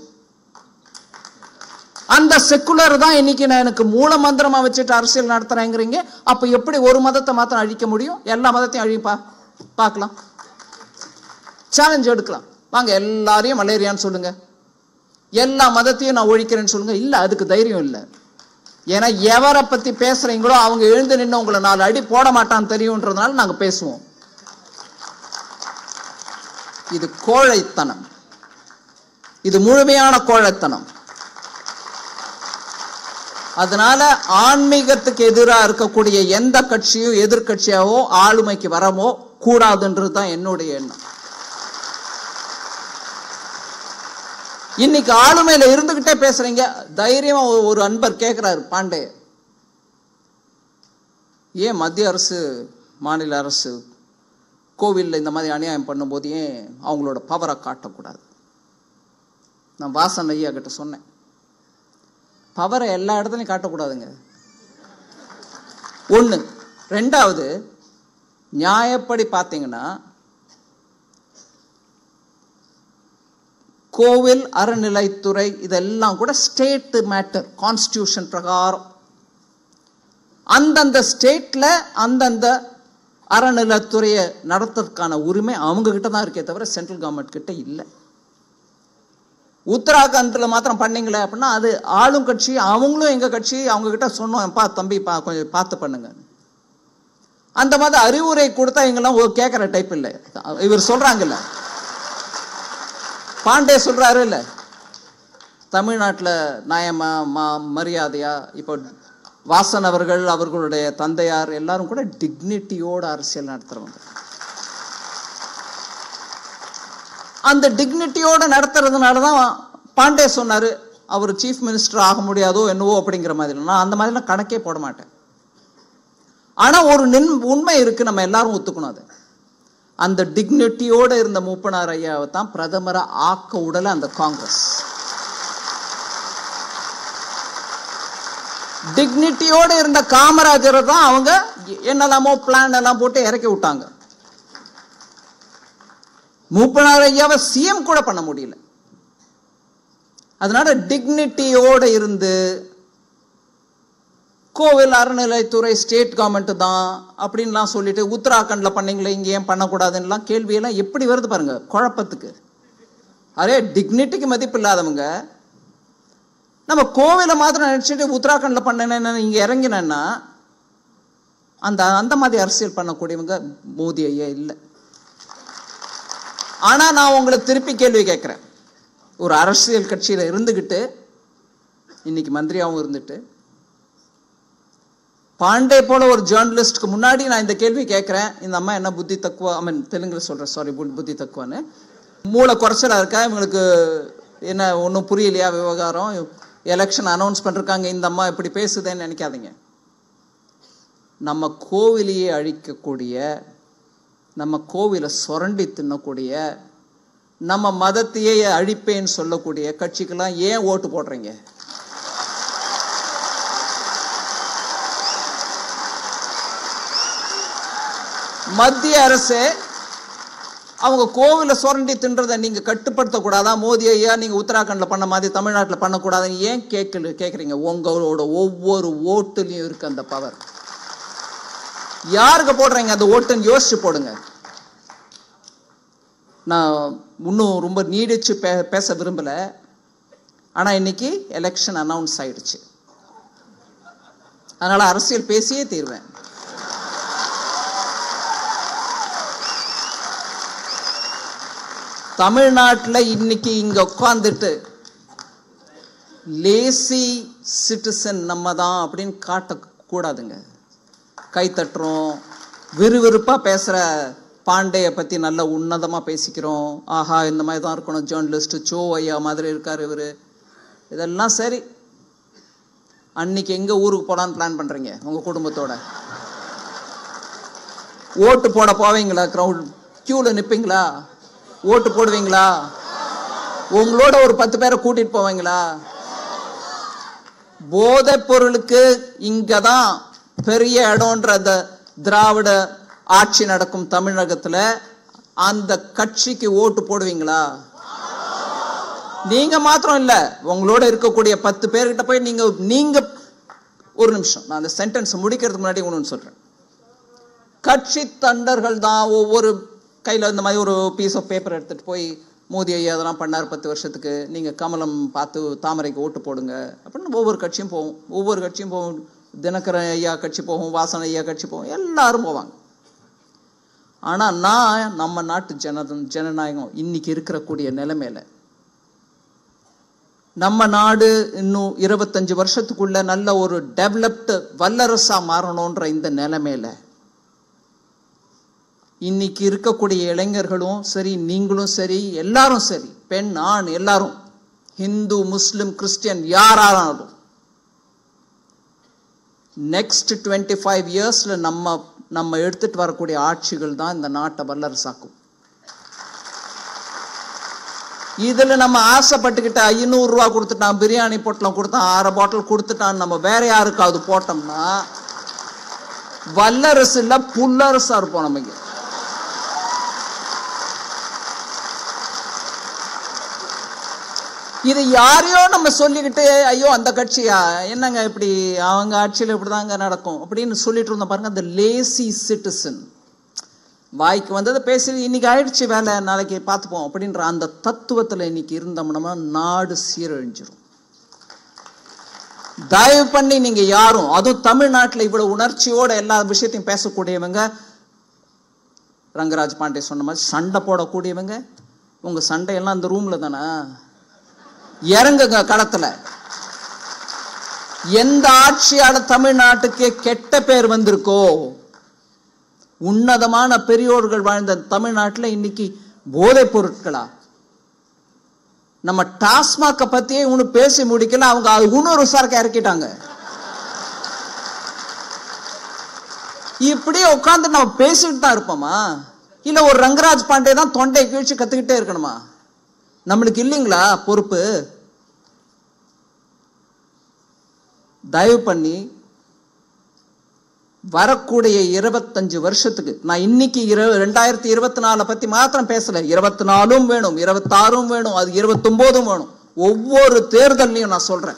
அந்த செக்குலர் தான் இன்னைக்கு நான் எனக்கு மூல மந்திரமா வச்சுட்டு அரசியல் நடத்துறேங்கிறீங்க அப்ப எப்படி ஒரு மதத்தை மாத்திரம் அழிக்க முடியும் எல்லா மதத்தையும் அழிப்பா பார்க்கலாம் சேலஞ்ச் எடுக்கலாம் வாங்க எல்லாரையும் மலேரியான்னு சொல்லுங்க எல்லா மதத்தையும் நான் ஒழிக்கிறேன்னு சொல்லுங்க இல்ல அதுக்கு தைரியம் இல்லை ஏன்னா எவரை பத்தி பேசுறீங்களோ அவங்க எழுந்து நின்று உங்களை நாலு அடி போட மாட்டான்னு தெரியுன்றதுனால நாங்க பேசுவோம் இது கோழைத்தனம் இது முழுமையான கோழைத்தனம் அதனால ஆன்மீகத்துக்கு எதிராக இருக்கக்கூடிய எந்த கட்சியும் எதிர்கட்சியாவோ ஆளுமைக்கு வரவோ கூடாதுன்றது தான் என்னுடைய எண்ணம் இன்னைக்கு ஆளுமையில இருந்துகிட்டே பேசுறீங்க தைரியமா ஒரு- ஒரு அன்பர் கேட்கிறாரு பாண்டே ஏன் மத்திய அரசு மாநில அரசு கோவில்ல இந்த மாதிரி அநியாயம் பண்ணும்போது ஏன் அவங்களோட பவரை காட்டக்கூடாது நான் வாசன் ஐயா கிட்ட சொன்னேன் பவரை எல்லா இடத்துலையும் காட்டக்கூடாதுங்க ஒண்ணு ரெண்டாவது நியாயப்படி பார்த்தீங்கன்னா கோவில் அறநிலைத்துறை இதெல்லாம் கூட ஸ்டேட் மேட்டர் கான்ஸ்டியூஷன் பிரகாரம் அந்தந்த ஸ்டேட்ல அந்தந்த அறநிலைத்துறையை நடத்துறதுக்கான உரிமை அவங்க கிட்ட தான் இருக்கே தவிர சென்ட்ரல் கவர்மெண்ட் கிட்ட இல்லை உத்தராகண்ட்ல மாத்திரம் பண்ணீங்களே அப்படின்னா அது ஆளும் கட்சி அவங்களும் எங்க கட்சி அவங்க கிட்ட சொன்னோம் பா தம்பி பா கொஞ்சம் பார்த்து பண்ணுங்க அந்த மாதிரி அறிவுரை கொடுத்தா இவங்கெல்லாம் ஓ கேட்குற டைப் இல்லை இவர் சொல்றாங்கல்ல பாண்டே சொல்றாரு இல்ல தமிழ்நாட்டுல நியாயமா மா மரியாதையா இப்போ வாசன் அவர்கள் அவர்களுடைய தந்தையார் எல்லாரும் கூட டிக்னிட்டியோட அரசியல் நடத்துறவங்க அந்த டிக்னிட்டியோட நடத்துறதுனால தான் பாண்டே சொன்னாரு அவர் சீஃப் மினிஸ்டர் ஆக முடியாதோ என்னவோ அப்படிங்கிற மாதிரி நான் அந்த மாதிரிலாம் கணக்கே போட மாட்டேன் ஆனா ஒரு நின் உண்மை இருக்கு நம்ம எல்லாரும் ஒத்துக்கணும் அதை அந்த டிக்னிட்டியோட இருந்த மூப்பனார் ஐயாவை தான் பிரதமரை ஆக்க உடல அந்த காங்கிரஸ் டிக்னிட்டியோட இருந்த காமராஜரை தான் அவங்க என்னெல்லாமோ பிளான் எல்லாம் போட்டு இறக்கி விட்டாங்க மூப்பனார் ஐயாவை சிஎம் கூட பண்ண முடியல அதனால டிக்னிட்டியோட இருந்து கோவில் அறநிலைத்துறை ஸ்டேட் கவர்மெண்ட் தான் அப்படின்லாம் சொல்லிட்டு உத்தராகண்ட்ல பண்ணீங்களே இங்க ஏன் பண்ணக்கூடாதுன்னுலாம் கேள்வியெல்லாம் எப்படி வருது பாருங்க குழப்பத்துக்கு அரே டிக்னிட்டிக்கு மதிப்பு இல்லாதவங்க நம்ம கோவிலை மாத்திரம் நினைச்சிட்டு உத்தராகண்ட்ல பண்ணேன்னு இங்க இறங்கினேன்னா அந்த அந்த மாதிரி அரசியல் பண்ணக்கூடியவங்க மோடி ஐயா இல்லை ஆனா நான் உங்களை திருப்பி கேள்வி கேட்கிறேன் ஒரு அரசியல் கட்சியில இருந்துகிட்டு இன்னைக்கு மந்திரியாவும் இருந்துட்டு பாண்டே போல ஒரு ஜேர்னலிஸ்ட்க்கு முன்னாடி நான் இந்த கேள்வி கேட்கிறேன் இந்த அம்மா என்ன புத்தி தக்குவா ஐ மீன் தெலுங்குல சொல்றேன் சாரி புத்தி தக்குவான்னு மூளை குறைச்சலா இருக்கா இவங்களுக்கு என்ன ஒன்றும் புரியலையா விவகாரம் எலெக்ஷன் அனௌன்ஸ் பண்ணிருக்காங்க இந்த அம்மா இப்படி பேசுதேன்னு நினைக்காதீங்க நம்ம கோவிலையே அழிக்கக்கூடிய நம்ம கோவிலை சுரண்டி தின்னக்கூடிய நம்ம மதத்தையே அழிப்பேன்னு சொல்லக்கூடிய கட்சிக்கெல்லாம் ஏன் ஓட்டு போடுறீங்க மத்திய அரசு அவங்க கோவிலை சுரண்டி தின்றதை நீங்க கட்டுப்படுத்தக்கூடாதா மோடி ஐயா நீங்க உத்தராகண்ட்ல பண்ண மாதிரி தமிழ்நாட்டில் பண்ணக்கூடாதுன்னு ஏன் கேட்கல கேட்குறீங்க உங்களோட ஒவ்வொரு ஓட்டுலையும் இருக்கு அந்த பவர் யாருக்கு போடுறீங்க அந்த ஓட்டுன்னு யோசிச்சு போடுங்க நான் இன்னும் ரொம்ப நீடிச்சு பே பேச விரும்பல ஆனா இன்னைக்கு எலெக்ஷன் அனௌன்ஸ் ஆயிடுச்சு அதனால அரசியல் பேசியே தீர்வேன் தமிழ்நாட்டில் இன்னைக்கு இங்க உட்காந்துட்டு லேசி சிட்டிசன் நம்ம தான் அப்படின்னு காட்டக்கூடாதுங்க கை தட்டுறோம் விறுவிறுப்பா பேசுற பாண்டேய பத்தி நல்ல உன்னதமா பேசிக்கிறோம் ஆஹா இந்த மாதிரி தான் இருக்கணும் ஜேர்னலிஸ்ட் சோ ஐயா மாதிரி இருக்காரு இவரு இதெல்லாம் சரி அன்னைக்கு எங்க ஊருக்கு போலான்னு பிளான் பண்றீங்க உங்க குடும்பத்தோட ஓட்டு போட போவீங்களா கிரௌட் கியூல நிப்பீங்களா ஓட்டு போடுவீங்களா உங்களோட ஒரு பத்து பேரை கூட்டிட்டு போவீங்களா போதைப் பொருளுக்கு இங்கதான் பெரிய இடம்ன்ற அந்த திராவிட ஆட்சி நடக்கும் தமிழகத்துல அந்த கட்சிக்கு ஓட்டு போடுவீங்களா நீங்க மாத்திரம் இல்ல உங்களோட இருக்கக்கூடிய பத்து பேர்கிட்ட போய் நீங்க நீங்க ஒரு நிமிஷம் நான் அந்த சென்டென்ஸ் முடிக்கிறதுக்கு முன்னாடி ஒன்று சொல்றேன் கட்சி தொண்டர்கள் தான் ஒவ்வொரு கையில இந்த மாதிரி ஒரு பீஸ் ஆஃப் பேப்பர் எடுத்துட்டு போய் மோடி ஐயா அதெல்லாம் பண்ணார் பத்து வருஷத்துக்கு நீங்க கமலம் பார்த்து தாமரைக்கு ஓட்டு போடுங்க அப்படின்னு ஒவ்வொரு கட்சியும் போகும் ஒவ்வொரு கட்சியும் போகும் தினகரன் ஐயா கட்சி போகும் வாசன் ஐயா கட்சி போகும் எல்லாரும் போவாங்க ஆனா நான் நம்ம நாட்டு ஜன ஜனநாயகம் இன்னைக்கு இருக்கக்கூடிய நிலைமையில நம்ம நாடு இன்னும் இருபத்தஞ்சு வருஷத்துக்குள்ள நல்ல ஒரு டெவலப்டு வல்லரசா மாறணுன்ற இந்த நிலைமையில இன்னைக்கு இருக்கக்கூடிய இளைஞர்களும் சரி நீங்களும் சரி எல்லாரும் சரி பெண் ஆண் எல்லாரும் ஹிந்து முஸ்லிம் கிறிஸ்டியன் யாராலும் நெக்ஸ்ட் டுவெண்ட்டி ஃபைவ் இயர்ஸ்ல நம்ம நம்ம எடுத்துட்டு வரக்கூடிய ஆட்சிகள் தான் இந்த நாட்டை வல்லரசாக்கும் இதுல நம்ம ஆசைப்பட்டுக்கிட்ட ஐநூறு ரூபா கொடுத்துட்டான் பிரியாணி பொட்டலம் கொடுத்தான் அரை பாட்டில் கொடுத்துட்டான் நம்ம வேற யாருக்காவது போட்டோம்னா வல்லரசு இல்ல புல்லரசா இருப்போம் நம்ம இங்க இது யாரையோ நம்ம சொல்லிக்கிட்டு ஐயோ அந்த கட்சியா என்னங்க இப்படி அவங்க ஆட்சியில் இப்படிதாங்க நடக்கும் அப்படின்னு சொல்லிட்டு இருந்தோம் பாருங்க அந்த லேசி சிட்டிசன் வாய்க்கு வந்ததை பேசி இன்னைக்கு ஆயிடுச்சு வேலை நாளைக்கு பார்த்துப்போம் அப்படின்ற அந்த தத்துவத்தில் இன்னைக்கு இருந்தோம்னா நாடு சீரழிஞ்சிரும் தயவு பண்ணி நீங்க யாரும் அதுவும் தமிழ்நாட்டில் இவ்வளவு உணர்ச்சியோட எல்லா விஷயத்தையும் பேசக்கூடியவங்க ரங்கராஜ் பாண்டே சொன்ன மாதிரி சண்டை போடக்கூடியவங்க உங்க சண்டையெல்லாம் அந்த ரூம்ல தானே இறங்குங்க களத்துல எந்த ஆட்சியால தமிழ்நாட்டுக்கு கெட்ட பேர் வந்திருக்கோ உன்னதமான பெரியோர்கள் வாழ்ந்த தமிழ்நாட்டில் இன்னைக்கு போதைப் பொருட்களா நம்ம டாஸ்மாக்க பத்தியே இன்னும் பேசி முடிக்கல அவங்க அது இன்னொரு சரக்கு இறக்கிட்டாங்க இப்படியே உட்காந்து நம்ம பேசிட்டு தான் இருப்போமா இல்ல ஒரு ரங்கராஜ் பாண்டே தான் தொண்டை கீழ்ச்சி கத்துக்கிட்டே இருக்கணுமா நம்மளுக்கு இல்லைங்களா பொறுப்பு தயவு பண்ணி வரக்கூடிய இருபத்தஞ்சு வருஷத்துக்கு நான் இன்னைக்கு இரு ரெண்டாயிரத்தி இருபத்தி நாலை பத்தி மாத்திரம் பேசல இருபத்தி நாலும் வேணும் இருபத்தாறும் வேணும் அது இருபத்தொன்பதும் வேணும் ஒவ்வொரு தேர்தல்லையும் நான் சொல்றேன்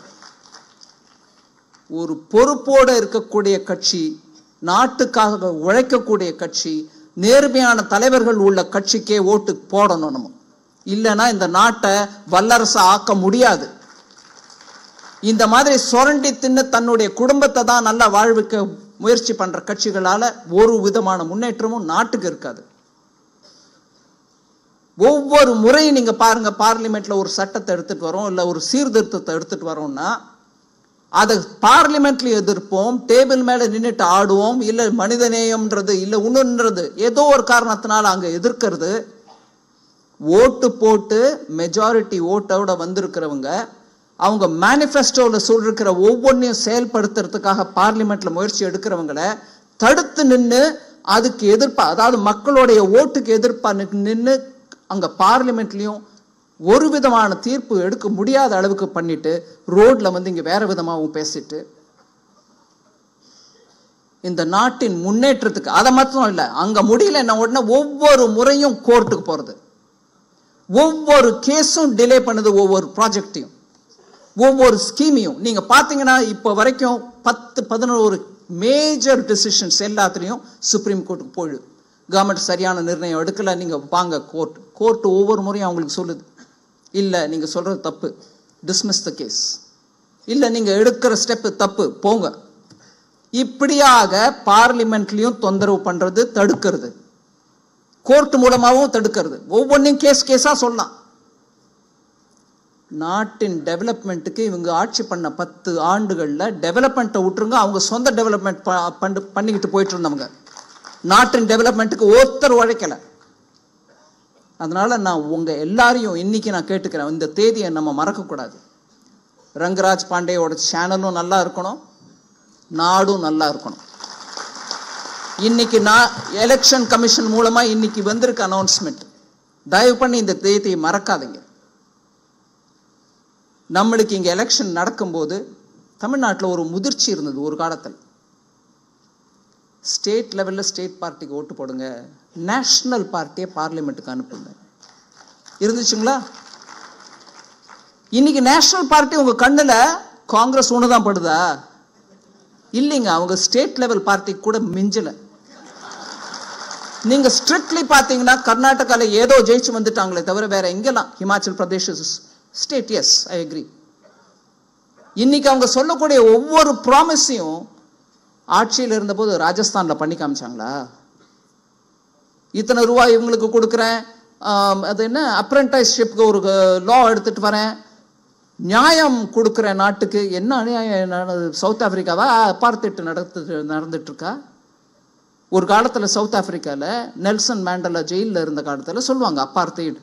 ஒரு பொறுப்போடு இருக்கக்கூடிய கட்சி நாட்டுக்காக உழைக்கக்கூடிய கட்சி நேர்மையான தலைவர்கள் உள்ள கட்சிக்கே ஓட்டு போடணும் நம்ம இல்லைன்னா இந்த நாட்டை வல்லரசு ஆக்க முடியாது இந்த மாதிரி சுரண்டி தின்னு தன்னுடைய குடும்பத்தை தான் நல்லா வாழ்விக்க முயற்சி பண்ற கட்சிகளால ஒரு விதமான முன்னேற்றமும் நாட்டுக்கு இருக்காது ஒவ்வொரு முறையும் நீங்க பாருங்க பார்லிமெண்ட்ல ஒரு சட்டத்தை எடுத்துட்டு வரோம் இல்ல ஒரு சீர்திருத்தத்தை எடுத்துட்டு வரோம்னா அதை பார்லிமெண்ட்ல எதிர்ப்போம் டேபிள் மேல நின்னுட்டு ஆடுவோம் இல்ல மனிதநேயம்ன்றது இல்ல இன்னொன்றது ஏதோ ஒரு காரணத்தினால அங்க எதிர்க்கிறது ஓட்டு போட்டு மெஜாரிட்டி ஓட்டோட வந்திருக்கிறவங்க அவங்க மேனிஃபெஸ்டோவில் சொல்லிருக்கிற ஒவ்வொன்றையும் செயல்படுத்துறதுக்காக பார்லிமெண்ட்ல முயற்சி எடுக்கிறவங்கள தடுத்து நின்று அதுக்கு எதிர்ப்பா அதாவது மக்களுடைய ஓட்டுக்கு எதிர்ப்பா நின்று அங்க பார்லிமெண்ட்லயும் ஒரு விதமான தீர்ப்பு எடுக்க முடியாத அளவுக்கு பண்ணிட்டு ரோட்ல வந்து இங்க வேற விதமாகவும் பேசிட்டு இந்த நாட்டின் முன்னேற்றத்துக்கு அதை மாத்திரம் இல்லை அங்க முடியல என்ன உடனே ஒவ்வொரு முறையும் கோர்ட்டுக்கு போறது ஒவ்வொரு கேஸும் டிலே பண்ணுது ஒவ்வொரு ப்ராஜெக்டையும் ஒவ்வொரு ஸ்கீமையும் நீங்க பாத்தீங்கன்னா இப்போ வரைக்கும் பத்து பதினோரு மேஜர் டிசிஷன்ஸ் எல்லாத்துலேயும் சுப்ரீம் கோர்ட்டுக்கு போயிடுது கவர்மெண்ட் சரியான நிர்ணயம் எடுக்கல நீங்க வாங்க கோர்ட் கோர்ட் ஒவ்வொரு முறையும் அவங்களுக்கு சொல்லுது இல்ல நீங்க சொல்றது தப்பு டிஸ்மிஸ் த கேஸ் இல்ல நீங்க எடுக்கிற ஸ்டெப் தப்பு போங்க இப்படியாக பார்லிமெண்ட்லயும் தொந்தரவு பண்றது தடுக்கிறது கோர்ட் மூலமாகவும் தடுக்கிறது ஒவ்வொன்றையும் கேஸ் கேஸா சொல்லலாம் நாட்டின் டெவலப்மெண்ட்டுக்கு இவங்க ஆட்சி பண்ண பத்து ஆண்டுகள்ல டெவலப்மெண்ட்டை விட்டுருங்க அவங்க சொந்த டெவலப்மெண்ட் பண்ணி பண்ணிக்கிட்டு போயிட்டு இருந்தவங்க நாட்டின் டெவலப்மெண்ட்டுக்கு ஒருத்தர் உழைக்கல அதனால நான் உங்க எல்லாரையும் இன்னைக்கு நான் கேட்டுக்கிறேன் இந்த தேதியை நம்ம மறக்கக்கூடாது ரங்கராஜ் பாண்டேயோட சேனலும் நல்லா இருக்கணும் நாடும் நல்லா இருக்கணும் இன்னைக்கு நான் எலெக்ஷன் கமிஷன் மூலமா இன்னைக்கு வந்திருக்க அனௌன்ஸ்மெண்ட் தயவு பண்ணி இந்த தேதியை மறக்காதீங்க நம்மளுக்கு இங்க எலெக்ஷன் நடக்கும்போது தமிழ்நாட்டில் ஒரு முதிர்ச்சி இருந்தது ஒரு காலத்தில் ஸ்டேட் லெவலில் ஸ்டேட் பார்ட்டிக்கு ஓட்டு போடுங்க நேஷனல் பார்ட்டியை பார்லிமெண்ட்டுக்கு அனுப்புங்க இருந்துச்சுங்களா இன்னைக்கு நேஷனல் பார்ட்டி உங்க கண்ணுல காங்கிரஸ் ஒன்று தான் படுதா இல்லைங்க அவங்க ஸ்டேட் லெவல் பார்ட்டி கூட மிஞ்சல நீங்க ஸ்ட்ரிக்ட்லி பாத்தீங்கன்னா கர்நாடகால ஏதோ ஜெயிச்சு வந்துட்டாங்களே தவிர வேற எங்கெல்லாம் Himachal Pradesh state yes I agree இன்னைக்கு அவங்க சொல்லக்கூடிய ஒவ்வொரு ப்ராமிஸையும் ஆட்சியில் இருந்தபோது ராஜஸ்தான்ல பண்ணி காமிச்சாங்களா இத்தனை ரூபாய் இவங்களுக்கு கொடுக்குறேன் ஆம், அது என்ன அப்ரெண்டைஸ்ஷிப்க்கு ஒரு லா எடுத்துட்டு வரேன் நியாயம் கொடுக்குற நாட்டுக்கு என்ன அநியாயம் நடந்தது? சவுத் ஆப்பிரிக்காவா அப்பார்த்தெட்டு நடத்து நடந்துட்டு இருக்கா ஒரு காலத்துல சவுத் ஆப்பிரிக்கால நெல்சன் மேண்டலா ஜெயில்ல இருந்த காலத்துல சொல்லுவாங்க அப்பார்த்தைடு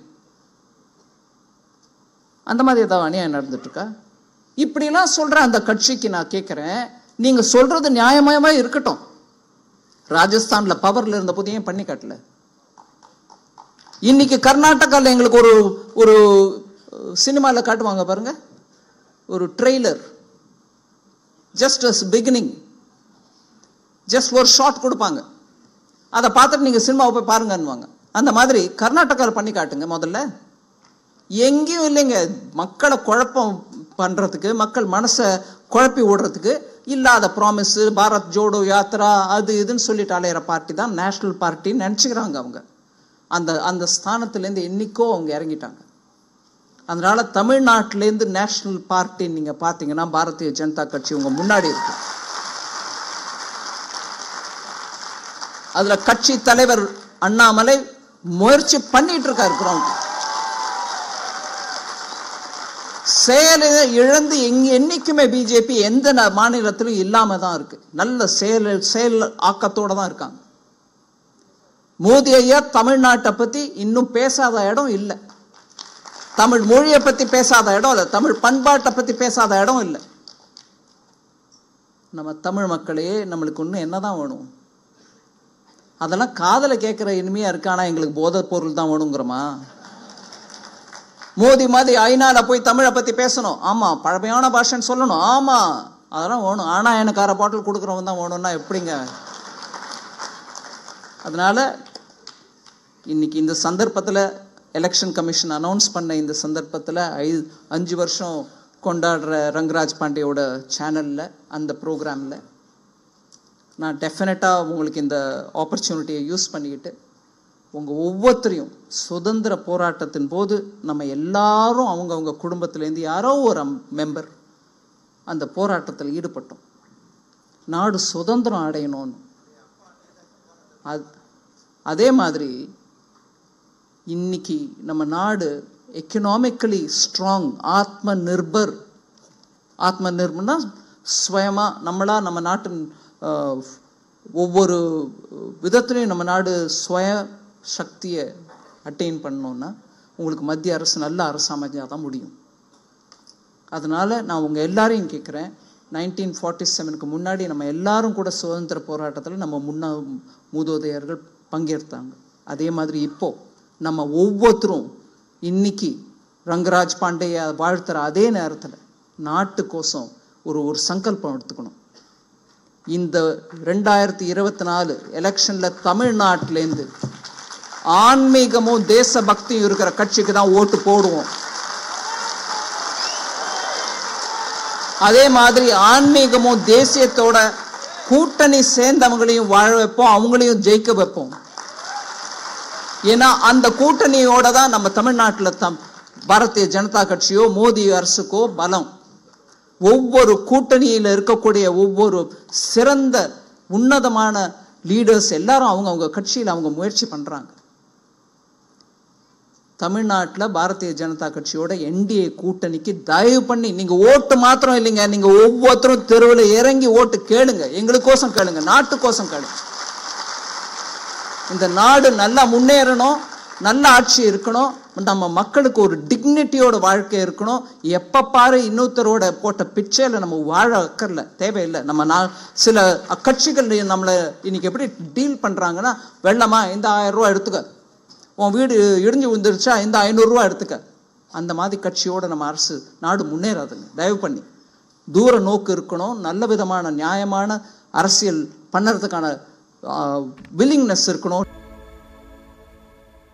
அந்த மாதிரி ஏதாவது அநியாயம் நடந்துட்டு இருக்கா இப்படிலாம் சொல்ற அந்த கட்சிக்கு நான் கேட்கிறேன் நீங்க சொல்றது நியாயமயமா இருக்கட்டும் ராஜஸ்தான்ல பவர்ல இருந்த போது ஏன் பண்ணி காட்டல இன்னைக்கு கர்நாடகால எங்களுக்கு ஒரு ஒரு சினிமால காட்டுவாங்க பாருங்க ஒரு trailer just as beginning just ஒரு ஷார்ட் கொடுப்பாங்க அதை பார்த்துட்டு நீங்க சினிமாவை போய் பாருங்கன்னுவாங்க அந்த மாதிரி கர்நாடகாவில் பண்ணி காட்டுங்க முதல்ல எங்கேயும் இல்லைங்க மக்களை குழப்பம் பண்றதுக்கு மக்கள் மனசை குழப்பி விடுறதுக்கு இல்லாத ப்ராமிஸ் பாரத் ஜோடோ யாத்ரா அது இதுன்னு சொல்லிட்டு அலையிற பார்ட்டி தான் நேஷனல் பார்ட்டின்னு நினச்சிக்கிறாங்க அவங்க அந்த அந்த ஸ்தானத்துலேருந்து என்னைக்கோ அவங்க இறங்கிட்டாங்க அதனால தமிழ்நாட்டிலேருந்து நேஷனல் பார்ட்டி நீங்க பார்த்தீங்கன்னா பாரதிய ஜனதா கட்சி உங்க முன்னாடி இருக்கு அதுல கட்சி தலைவர் அண்ணாமலை முயற்சி பண்ணிட்டு இருக்காரு கிரவுண்ட் செயலை இழந்து எங்க என்னைக்குமே பிஜேபி எந்த ந- மாநிலத்திலும் இல்லாம தான் இருக்கு நல்ல செயல் செயல் ஆக்கத்தோட தான் இருக்காங்க மோடி ஐயா தமிழ்நாட்டை பத்தி இன்னும் பேசாத இடம் இல்லை தமிழ் மொழியை பத்தி பேசாத இடம் இல்லை தமிழ் பண்பாட்டை பத்தி பேசாத இடம் இல்லை நம்ம தமிழ் மக்களே நம்மளுக்கு இன்னும் என்னதான் வேணும் அதெல்லாம் காதல கேட்கிற இனிமையா இருக்கு ஆனா எங்களுக்கு போதைப் பொருள் தான் வேணுங்கிறோமா மோதி மாதிரி ஐநால போய் தமிழை பத்தி பேசணும் ஆமா பழமையான பாஷைன்னு சொல்லணும் ஆமா அதெல்லாம் வேணும் ஆனா எனக்கு அரை பாட்டில் கொடுக்குறவன் தான் வேணும்னா எப்படிங்க அதனால இன்னைக்கு இந்த சந்தர்ப்பத்துல எலெக்ஷன் கமிஷன் அனௌன்ஸ் பண்ண இந்த சந்தர்ப்பத்துல ஐ அஞ்சு வருஷம் கொண்டாடுற ரங்கராஜ் பாண்டேயோட சேனல்ல அந்த ப்ரோக்ராம்ல நான் டெஃபினட்டாக உங்களுக்கு இந்த ஆப்பர்ச்சுனிட்டியை யூஸ் பண்ணிக்கிட்டு உங்கள் ஒவ்வொருத்தரையும் சுதந்திர போராட்டத்தின் போது நம்ம எல்லாரும் அவங்கவங்க குடும்பத்திலேருந்து யாரோ ஒரு மெம்பர் அந்த போராட்டத்தில் ஈடுபட்டோம் நாடு சுதந்திரம் அடையணும்னு அது அதே மாதிரி இன்னைக்கு நம்ம நாடு எக்கனாமிக்கலி ஸ்ட்ராங் ஆத்ம நிர்பர் ஆத்ம நிர்பர்னா சுயமா நம்மளா நம்ம நாட்டின் ஆஹ், ஒவ்வொரு விதத்துலையும் நம்ம நாடு சுய சக்தியை அட்டைன் பண்ணணும்னா உங்களுக்கு மத்திய அரசு நல்ல அரசு அமைஞ்சால் தான் முடியும் அதனால நான் உங்க எல்லாரையும் கேட்குறேன் நைன்டீன் ஃபார்ட்டி செவனுக்கு முன்னாடி நம்ம எல்லாரும் கூட சுதந்திர போராட்டத்தில் நம்ம முன்னா மூதோதையர்கள் பங்கேற்றாங்க அதே மாதிரி இப்போ நம்ம ஒவ்வொருத்தரும் இன்னைக்கு ரங்கராஜ் பாண்டேய வாழ்த்துற அதே நேரத்தில் நாட்டுக்கோசம் ஒரு ஒரு சங்கல்பம் எடுத்துக்கணும் இந்த ரெண்டாயிரத்தி இருபத்தி நாலு எலெக்ஷன்ல தமிழ்நாட்டிலேருந்து ஆன்மீகமும் தேசபக்தியும் இருக்கிற கட்சிக்கு தான் ஓட்டு போடுவோம் அதே மாதிரி ஆன்மீகமும் தேசியத்தோட கூட்டணி சேர்ந்தவங்களையும் வாழ வைப்போம் அவங்களையும் ஜெயிக்க வைப்போம் ஏன்னா அந்த கூட்டணியோட தான் நம்ம தமிழ்நாட்டில் தம் பாரதிய ஜனதா கட்சியோ மோடி அரசுக்கோ பலம் ஒவ்வொரு கூட்டணியில் இருக்கக்கூடிய ஒவ்வொரு சிறந்த உன்னதமான லீடர்ஸ் எல்லாரும் அவங்க அவங்க கட்சியில் அவங்க முயற்சி பண்றாங்க தமிழ்நாட்டில் பாரதிய ஜனதா கட்சியோட என்டிஏ கூட்டணிக்கு தயவு பண்ணி நீங்க ஓட்டு மாத்திரம் இல்லைங்க நீங்க ஒவ்வொருத்தரும் தெருவில் இறங்கி ஓட்டு கேளுங்க எங்களுக்கோசம் கேளுங்க நாட்டுக்கோசம் கேளுங்க இந்த நாடு நல்லா முன்னேறணும் நல்ல ஆட்சி இருக்கணும் நம்ம மக்களுக்கு ஒரு டிக்னிட்டியோட வாழ்க்கை இருக்கணும் எப்ப பாரு இன்னொருத்தரோட போட்ட பிச்சையில நம்ம வாழ அக்கறல தேவையில்லை நம்ம நான் சில கட்சிகள் நம்மளை இன்னைக்கு எப்படி டீல் பண்றாங்கன்னா வெள்ளமா இந்த ஆயிரம் ரூபாய் எடுத்துக்க உன் வீடு இடிஞ்சு விழுந்துருச்சா இந்த ஐநூறுரூவா எடுத்துக்க அந்த மாதிரி கட்சியோட நம்ம அரசு நாடு முன்னேறாதுங்க தயவு பண்ணி தூர நோக்கு இருக்கணும் நல்ல விதமான நியாயமான அரசியல் பண்ணுறதுக்கான வில்லிங்னஸ் இருக்கணும்